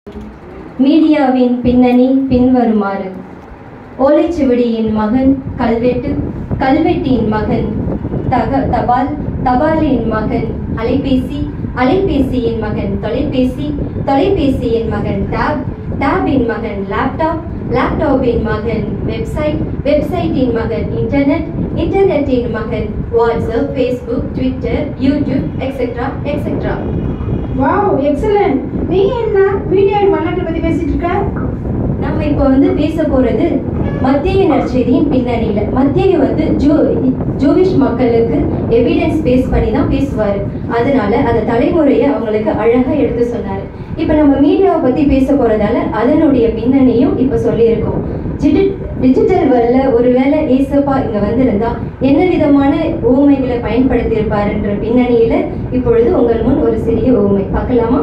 மீடியாவின் பின்னணி பின்வருமாறு ஓலைச்சுவடியின் மகன் கல்வெட்டு கல்வெட்டின் மகன் தக தபால் தபாலின் மகன் அலைபேசி அலைபேசியின் மகன் தொலைபேசி தொலைபேசியின் மகன் டேப் டேபின் மகன் லேப்டாப் லேப்டாப்பின் மகன் வெப்சைட் வெப்சைட்டின் மகன் இன்டர்நெட் இன்டர்நெட்டின் மகன் WhatsApp Facebook Twitter YouTube etcetera etcetera wow excellent நீ என்ன மீடியா வரலாற்றை பத்தி பேசிட்டு இருக்க நம்ம இப்போ வந்து பேச போறது மத்திய நற்செய்தியின் பின்னணியில மத்திய வந்து ஜூ ஜூவிஷ் மக்களுக்கு எவிடன்ஸ் பேஸ் பண்ணி தான் பேசுவாரு அதனால அந்த தலைமுறையை அவங்களுக்கு அழகா எடுத்து சொன்னாரு இப்போ நம்ம மீடியாவை பத்தி பேச போறதால அதனுடைய பின்னணியும் இப்போ சொல்லியிருக்கோம் டிஜி- டிஜிட்டல் வேர்ல்ட்ல ஒருவேளை ஏசப்பா இங்க வந்திருந்தா என்ன விதமான ஊமைகளை பயன்படுத்தி இருப்பாருன்ற பின்னணியில இப்பொழுது உங்கள் முன் ஒரு சிறிய ஊமை பார்க்கலாமா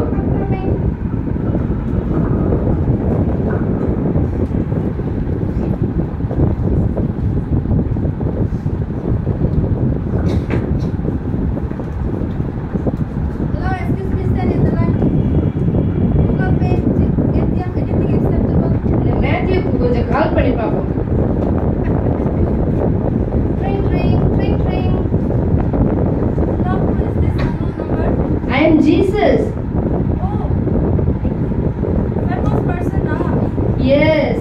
Hello, excuse me, stand in the line. Google Pay, ATM, anything acceptable? இந்த மேத்யூக்கு கொஞ்சம் கால் பண்ணி பார்ப்போம் Ring, ring, ring, ring. Hello, who is this unknown number? I am Jesus Oh, famous person, ah. Yes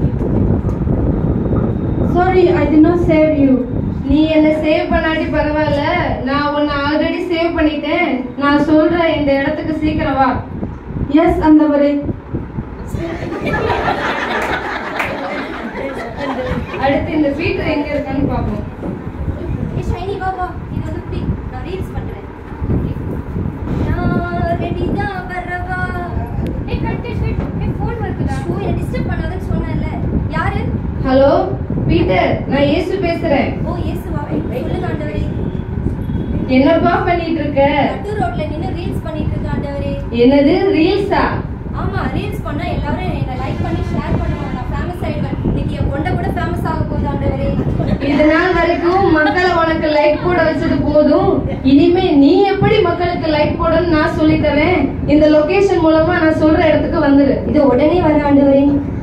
sorry I did not save you நீ என்ன save பண்ணாட்டி பரவாயில்ல நான் உன்னை already save பண்ணிட்டேன் நான் சொல்றேன் இந்த இடத்துக்கு சீக்கிரம் வா எஸ் அந்தவரே அடுத்து இந்த பீட்டர் எங்க இருக்கான்னு பார்ப்போம் Hey, Shiny, வா, வா. இது வந்து pic. நான் reels பண்றேன். நான் ready தான் வரவா. Hey, cut, cut, cut. Hey, phone வருதுடா. ஐயோ, என்னை disturb பண்ணாதன்னு சொன்னேன்ல. யாரு? ஹலோ பீட்டர் நான் இயேசு பேசுறேன் ஓ, இயேசுவா. சொல்லுங்க, ஆண்டவரே. என்னப்பா பண்ணிட்டு இருக்க நடு ரோட்ல நின்னு reels பண்ணிட்டு இருக்க, ஆண்டவரே. என்னது ரீல்ஸா ஆமா ரீல்ஸ் பண்ணா எல்லாரும் என்ன லைக் பண்ணி ஷேர் பண்ணுவாங்க நான் ஃபேமஸ் ஆயிடுவேன் இன்னைக்கு என் கொண்ட கூட ஃபேமஸ் ஆக போகுது ஆண்டவரே இது நாள் வரைக்கும் மக்களை உனக்கு லைக் போட வச்சது போதும் இனிமே நீ எப்படி மக்களுக்கு லைக் போடணும்னு நான் சொல்லி தரேன் இந்த லொகேஷன் மூலமா நான் சொல்ற இடத்துக்கு வந்துரு இது உடனே வர ஆண்டவரே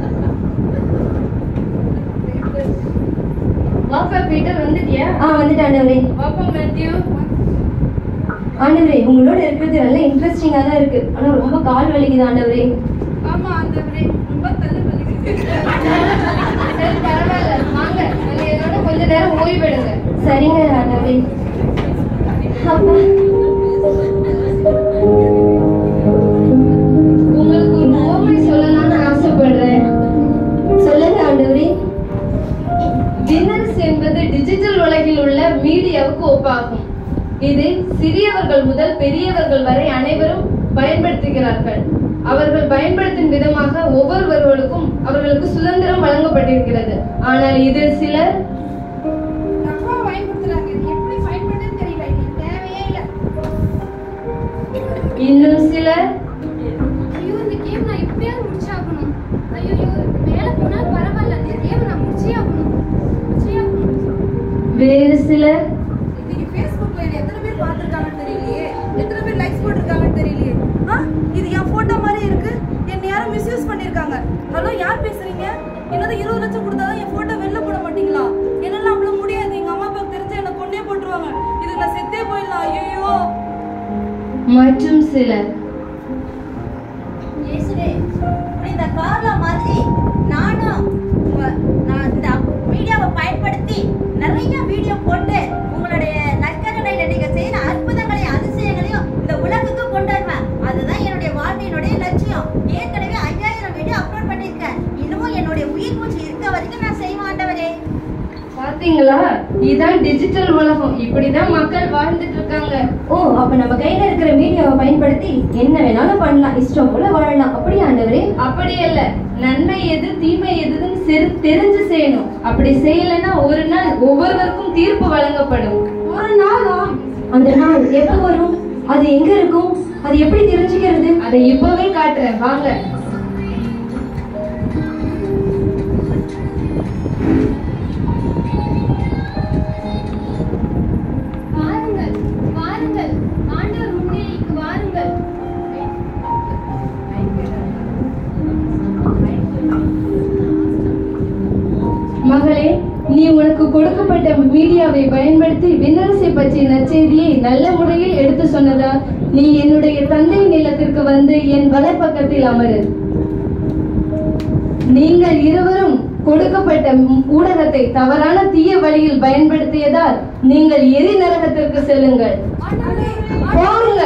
வாப்பா பீட்டர் வந்துட்டியா ஆ வந்துட்டு ஆண்டவரே வாப்பா மேத்யூ ஆண்டவரே உங்களோட இருக்கிறது நல்ல இன்ட்ரெஸ்டிங்கா தான் இருக்கு ஆனா ரொம்ப கால் வலிக்குது ஆண்டவரே ஆமா ஆண்டவரே ரொம்ப தள்ளு வலிக்குது சரி பரவாயில்ல வாங்க நீங்க என்னோட கொஞ்ச நேரம் ஓய்வெடுங்க சரிங்க ஆண்டவரே அப்பா உங்களுக்கு ஒரு ஓமை சொல்லலாம்னு ஆசைப்படுறேன் சொல்லுங்க ஆண்டவரே டின்னர்ஸ் என்பது டிஜிட்டல் உலகில் உள்ள மீடியாவுக்கு ஒப்பாகும் இது சிறியவர்கள் முதல் பெரியவர்கள் வரை அனைவரும் பயன்படுத்துகிறார்கள் அவர்கள் பயன்படுத்தும் விதமாக ஒவ்வொருவர்களுக்கும் அவர்களுக்கு சுதந்திரம் வழங்கப்பட்டிருக்கிறது ஆனால் இதில் சிலர் தப்பா பயன்படுத்துறாங்க இது எப்படி பயன்படுத்துன்னு தெரியல இது தேவையே இல்ல இன்னும் சிலர் ஐயோ இந்த கேம் நான் எப்படியாவது முடிச்சாகணும் ஐயோ மேல போனால் பரவாயில்ல இந்த கேம் நான் முடிச்சே ஆகணும் முடிச்சே ஆகணும் வேறு சிலர் இன்னைக்கு Facebookல என்னை எத்தனை பேர் பார்த்திருக்காங்கன்னு தெரியலையே எத்தனை பேர் லைக்ஸ் போட்டிருக்காங்கன்னு தெரியலையே ஆ இது என் போட்டோ மாதிரி இருக்கு என்னை யாரும் மிஸ்யூஸ் பண்ணிருக்காங்க ஹலோ யார் பேசுறீங்க என்னது இருபது லட்சம் கொடுத்தாதான் என் போட்டோ வெளில போட மாட்டீங்களா என்னால அவ்வளவு முடியாது எங்க அம்மா அப்பாவுக்கு தெரிஞ்சா என்ன கொன்னே போட்டுருவாங்க இதுக்கு நான் செத்தே போயிடலாம் ஐயோ மற்றும் சிலர் இயேசுவே இப்படி இந்த கார்ல மாதிரி நானும் உங்க- நான் இந்த மீடியாவை பயன்படுத்தி நிறைய வீடியோ போட்டு உங்களுடைய நற்கரணையில நீங்க செய்யற அற்புதங்களையும் அதிசயங்களையும் இந்த உலகுக்கு கொண்டு வருவேன் அதுதான் என்னுடைய வாழ்க்கையினுடைய லட்சியம் ஏற்கனவே ஐயாயிரம் வீடியோ அப்லோட் பண்ணியிருக்கேன் இன்னமும் என்னுடைய உயிர் மூச்சு இருக்க வரைக்கும் நான் செய்வேன் ஆண்டவரே பாத்தீங்களா இதான் டிஜிட்டல் உலகம் இப்படிதான் மக்கள் வாழ்ந்துட்டு இருக்காங்க ஓ அப்ப நம்ம கையில இருக்கிற மீடியாவை பயன்படுத்தி என்ன வேணாலும் பண்ணலாம் இஷ்டம் போல வாழலாம் அப்படியா ஆண்டவரே அப்படி இல்ல நன்மை எது தீமை எதுன்னு செரு- தெரிஞ்சு செய்யணும் அப்படி செய்யலைன்னா ஒரு நாள் ஒவ்வொருவருக்கும் தீர்ப்பு வழங்கப்படும் ஒரு நாளா அந்த நாள் எப்ப வரும் அது எங்க இருக்கும் அது எப்படி தெரிஞ்சுக்கிறது அதை இப்பவே காட்டுறேன் வாங்க வாருங்கள் வாருங்கள் ஆண்டவர் முன்னிலைக்கு வாருங்கள் கொடுக்கப்பட்ட மீடியாவை பயன்படுத்தி விண்ணரசை பற்றிய நற்செய்தியை நல்ல முறையில் எடுத்து சொன்னதால் நீ என்னுடைய தந்தையின் இல்லத்திற்கு வந்து என் வலப்பக்கத்தில் அமரு நீங்கள் இருவரும் கொடுக்கப்பட்ட ம்- ஊடகத்தை தவறான தீய வழியில் பயன்படுத்தியதால் நீங்கள் எரி நரகத்திற்கு செல்லுங்கள் போங்க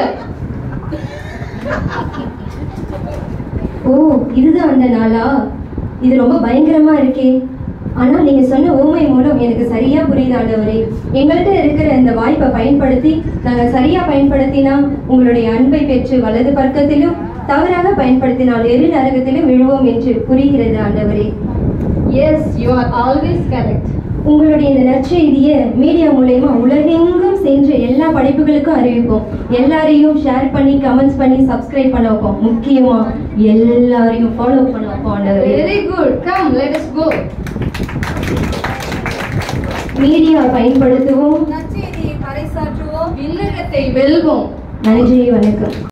ஓ இதுதான் அந்த நாளா இது ரொம்ப பயங்கரமா இருக்கே ஆனா நீங்க சொன்ன ஊமை மூலம் எனக்கு சரியா புரியுது ஆண்டவரே எங்கள்கிட்ட இருக்கிற இந்த வாய்ப்பை பயன்படுத்தி நாங்க சரியா பயன்படுத்தினா உங்களுடைய அன்பை பெற்று வலது பக்கத்திலும் தவறாக பயன்படுத்தினால் எரு நரகத்திலும் விழுவோம் என்று புரிகிறது ஆண்டவரே yes you are always correct உங்களுடைய இந்த நற்செய்தியை மீடியா மூலயமா உலகெங்கும் சென்று எல்லா படிப்புகளுக்கும் அறிவிப்போம் எல்லாரையும் ஷேர் பண்ணி கமெண்ட்ஸ் பண்ணி சப்ஸ்கிரைப் பண்ண வைப்போம் முக்கியமா எல்லாரையும் ஃபாலோ பண்ண வைப்போம் ஆண்டவரே very good come let us go media பயன்படுத்துவோம் நற்செய்தியை பறைசாற்றுவோம் விண்ணகத்தை வெல்வோம் நன்றி வணக்கம்